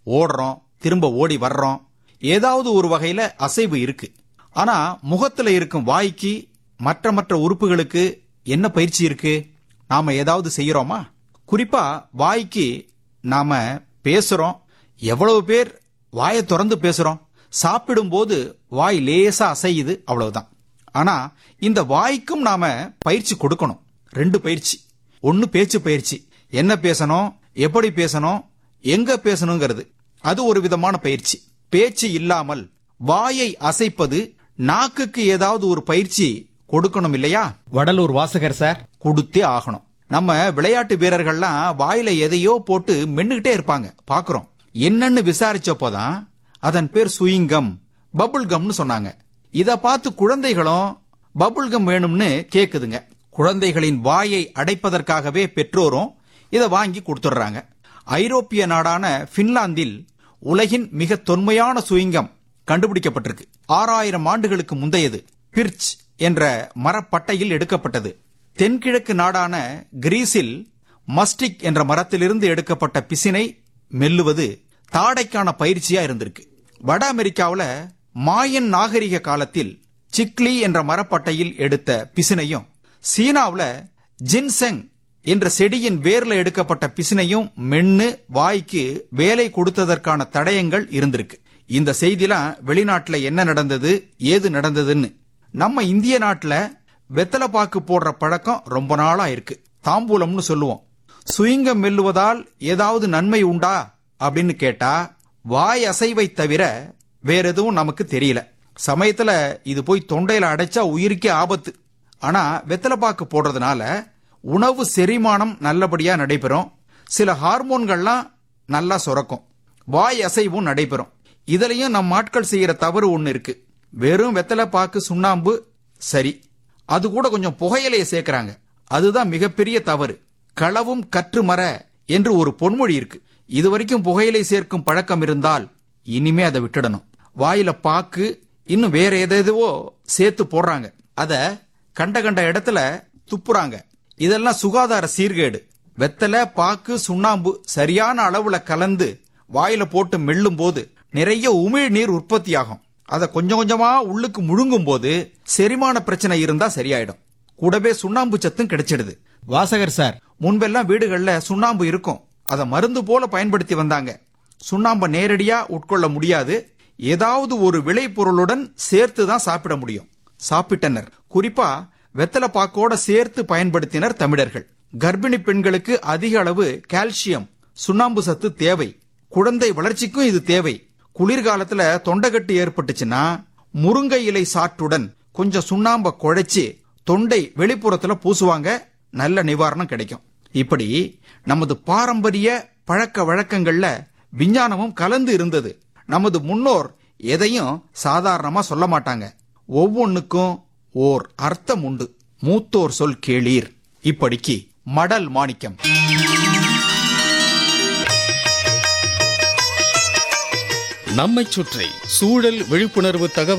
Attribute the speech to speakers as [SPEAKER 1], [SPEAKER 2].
[SPEAKER 1] ஓடுறோம் திரும்ப ஓடி வர்றோம் ஏதாவது ஒரு வகையில அசைவு இருக்கு ஆனா முகத்துல இருக்கும் வாய்க்கு மற்ற மற்ற உறுப்புகளுக்கு என்ன பயிற்சி இருக்கு நாம ஏதாவது செய்யறோமா குறிப்பா வாய்க்கு நாம பேசுறோம் எவ்வளவு பேர் வாயை திறந்து பேசுறோம் சாப்பிடும்போது வாய் லேசா அசையுது அவ்வளவுதான் ஆனா இந்த வாய்க்கும் நாம பயிற்சி கொடுக்கணும் ரெண்டு பயிற்சி ஒன்னு பேச்சு பயிற்சி என்ன பேசணும் எப்படி பேசணும் எங்க பேசணுங்கிறது அது ஒரு விதமான பயிற்சி பேச்சு இல்லாமல் வாயை அசைப்பது நாக்குக்கு ஏதாவது ஒரு பயிற்சி கொடுக்கணும் இல்லையா
[SPEAKER 2] வடலூர் வாசகர் சார்
[SPEAKER 1] கொடுத்தே ஆகணும் நம்ம விளையாட்டு வீரர்கள்லாம் வாயில எதையோ போட்டு மென்னுகிட்டே இருப்பாங்க பாக்குறோம் என்னன்னு விசாரிச்சப்போதான் அதன் பேர் சுயிங்கம் பபுள் கம்னு சொன்னாங்க இத பார்த்து குழந்தைகளும் பபுள் கம் வேணும்னு கேக்குதுங்க குழந்தைகளின் வாயை அடைப்பதற்காகவே பெற்றோரும் இதை வாங்கி கொடுத்துடுறாங்க ஐரோப்பிய நாடான பின்லாந்தில் உலகின் மிக தொன்மையான சுயிங்கம் கண்டுபிடிக்கப்பட்டிருக்கு ஆறாயிரம் ஆண்டுகளுக்கு முந்தையது பிர்ச் என்ற மரப்பட்டையில் எடுக்கப்பட்டது தென்கிழக்கு நாடான கிரீஸில் மஸ்டிக் என்ற மரத்திலிருந்து எடுக்கப்பட்ட பிசினை மெல்லுவது தாடைக்கான பயிற்சியா இருந்திருக்கு வட அமெரிக்காவுல மாயன் நாகரிக காலத்தில் சிக்லி என்ற மரப்பட்டையில் எடுத்த பிசினையும் சீனாவுல ஜின்செங் என்ற செடியின் வேர்ல எடுக்கப்பட்ட பிசினையும் மென்னு வாய்க்கு வேலை கொடுத்ததற்கான தடயங்கள் இருந்திருக்கு இந்த செய்திலாம் வெளிநாட்டுல என்ன நடந்தது ஏது நடந்ததுன்னு நம்ம இந்திய நாட்டுல வெத்தலை பாக்கு போடுற பழக்கம் ரொம்ப நாளா இருக்கு தாம்பூலம்னு சொல்லுவோம் சுயிங்கம் மெல்லுவதால் ஏதாவது நன்மை உண்டா அப்படின்னு கேட்டா வாய் அசைவை தவிர வேற எதுவும் நமக்கு தெரியல சமயத்துல இது போய் தொண்டையில அடைச்சா உயிருக்கே ஆபத்து ஆனா வெத்தலை பாக்கு போடுறதுனால உணவு செரிமானம் நல்லபடியா நடைபெறும் சில ஹார்மோன்கள்லாம் நல்லா சுரக்கும் வாய் அசைவும் நடைபெறும் இதுலயும் நம் ஆட்கள் செய்யற தவறு ஒண்ணு இருக்கு வெறும் வெத்தலை பாக்கு சுண்ணாம்பு சரி அது கூட கொஞ்சம் புகையிலையை சேர்க்கறாங்க அதுதான் மிகப்பெரிய தவறு களவும் கற்று மர என்று ஒரு பொன்மொழி இருக்கு இதுவரைக்கும் புகையிலை சேர்க்கும் பழக்கம் இருந்தால் இனிமே அதை விட்டுடணும் வாயில பாக்கு இன்னும் வேற எதேதுவோ சேர்த்து போடுறாங்க அத கண்ட கண்ட இடத்துல துப்புறாங்க இதெல்லாம் சுகாதார சீர்கேடு வெத்தலை பாக்கு சுண்ணாம்பு சரியான அளவுல கலந்து வாயில போட்டு மெல்லும் போது நிறைய உமிழ் நீர் உற்பத்தியாகும் அதை கொஞ்சம் கொஞ்சமா உள்ளுக்கு முழுங்கும் போது செரிமான பிரச்சனை இருந்தா சரியாயிடும் கூடவே சுண்ணாம்பு சத்தும் கிடைச்சிடுது
[SPEAKER 2] வாசகர் சார்
[SPEAKER 1] முன்பெல்லாம் வீடுகள்ல சுண்ணாம்பு இருக்கும் அதை மருந்து போல பயன்படுத்தி வந்தாங்க சுண்ணாம்பை நேரடியா உட்கொள்ள முடியாது ஏதாவது ஒரு விளைபொருளுடன் சேர்த்து தான் சாப்பிட முடியும் சாப்பிட்டனர் குறிப்பா வெத்தலை பாக்கோட சேர்த்து பயன்படுத்தினர் தமிழர்கள் கர்ப்பிணி பெண்களுக்கு அதிக அளவு கால்சியம் சுண்ணாம்பு சத்து தேவை குழந்தை வளர்ச்சிக்கும் இது தேவை குளிர்காலத்துல தொண்டைக்கட்டு ஏற்பட்டுச்சுன்னா முருங்கை இலை சாற்றுடன் கொஞ்சம் சுண்ணாம்ப குழைச்சு தொண்டை வெளிப்புறத்துல பூசுவாங்க நல்ல நிவாரணம் கிடைக்கும் இப்படி நமது பாரம்பரிய பழக்க வழக்கங்கள்ல விஞ்ஞானமும் கலந்து இருந்தது நமது முன்னோர் எதையும் சாதாரணமா சொல்ல மாட்டாங்க ஒவ்வொன்னுக்கும் ஓர் அர்த்தம் உண்டு மூத்தோர் சொல் கேளீர் இப்படிக்கு மடல் மாணிக்கம்
[SPEAKER 3] நம்மைச் சுற்றி சூழல் விழிப்புணர்வு தகவல்